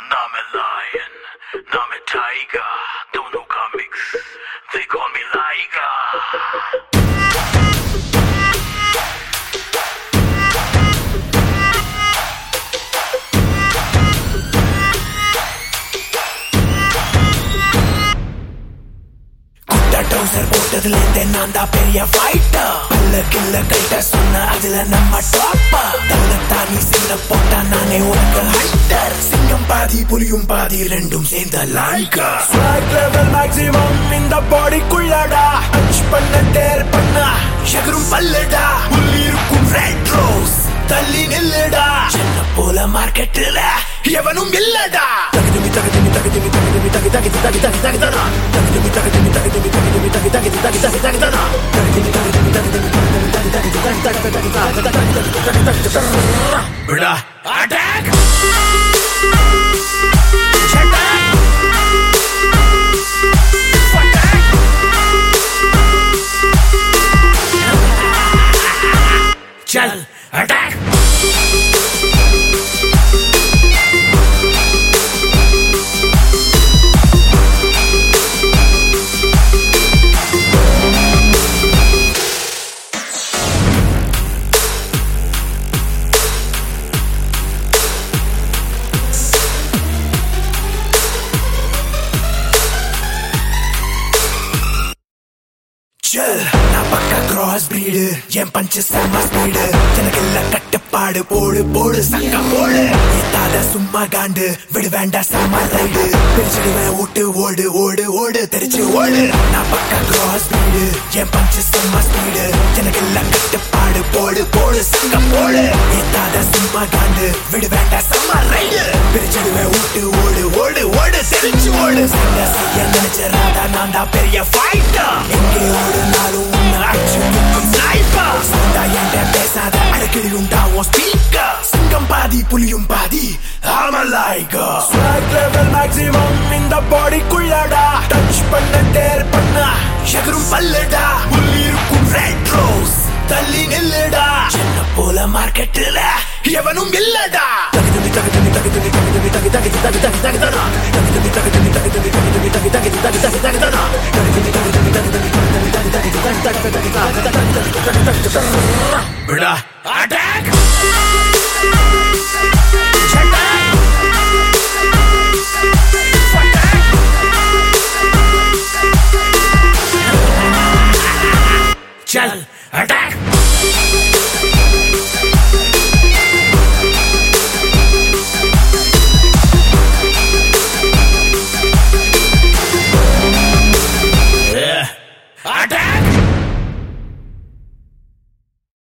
I'm a lion, I'm a tiger. Don't know comics, they call me Liger. குட்ட டவுசர் போட்டதுல இருந்தே நான் தான் பெரிய ஃபைட்டர் பல்ல கில்ல கைட்ட சொன்ன அதுல நம்ம டாப்பர் தங்கத்தானி சின்ன போட்டா நானே உனக்கு ஹைட்டர் சிங்கம் பாதி புலியும் பாதி ரெண்டும் சேர்ந்த லாய்கா ஸ்வாக் லெவல் மேக்ஸிமம் இந்த பாடிக்குள்ளடா டச் பண்ண டேர் பண்ண எகரும் பல்லடா உள்ளிருக்கும் ரெட் ரோஸ் தள்ளி நில்லுடா சின்ன போல மார்க்கெட்டுல எவனும் இல்லடா தகுதி தகுதி தகுதி தகுதி தகுதி தகுதி தகுதி தகுதி தகுதனா தகுதி தகுதி தகுதி தகுதி தகுதி தகுதி தகுதி தகுதி தகுதனா தகுதி தகுதி தகுதி தகுதி விடா அட்டாக் चल अटैक Chill, நான் பக்கா கிராஸ் பிரீடு என் பஞ்சு செம்ம ஸ்பீடு எனக்கு இல்ல கட்டுப்பாடு போடு போடு சக்க போடு எத்தாத சும்மா காண்டு விடு வேண்டாம் செம்ம ரைடு பிரிச்சிடுவேன் ஓட்டு ஓடு ஓடு ஓடு தெரிச்சு ஓடு நான் பக்கா கிராஸ் பிரீடு என் பஞ்சு செம்ம ஸ்பீடு எனக்கு இல்ல கட்டுப்பாடு போடு போடு சக்க போடு எத்தாத சும்மா காண்டு விடு வேண்டாம் செம்ம ரைடு பிரிச்சிடுவேன் ஓட்டு ஓடு ஓடு ஓடு தெரிச்சு ஓடு சண்டை செய்ய நினைச்சிடாத நான் தான் பெரிய ஃபைட்டர் எங்கே ஓடுனாலும் உன்னை அடிச்சு நிற்கும் ஸ்னைப்பர் சண்டா என்கிட்ட பேசாத அடிக்கடி உண்டாவும் ஸ்பீக்கர் சிங்கம் பாதி புலியும் பாதி ஆம லைகர் ஸ்வாக் லெவல் மேக்ஸிமம் இந்த பாடிக்குள்ளடா டச் பண்ண டேர் பண்ண எகரும் பல்லடா உள்ளிருக்கும் ரெட் ரோஸ் தள்ளி நில்லுடா சின்ன போல மார்க்கெட்டுல எவனும் இல்லடா தகுதி தகுதி தகுதி தகுதி தகுதி தகுதி தகுதி தகுதி தகுதனா தகுதி தகுதி தகுதி தகுதி தகுதி தகுதி தகுதி தகுதி தகுதனா தகுதி தகுதி தகுதி தகுதி விடா அட்டாக்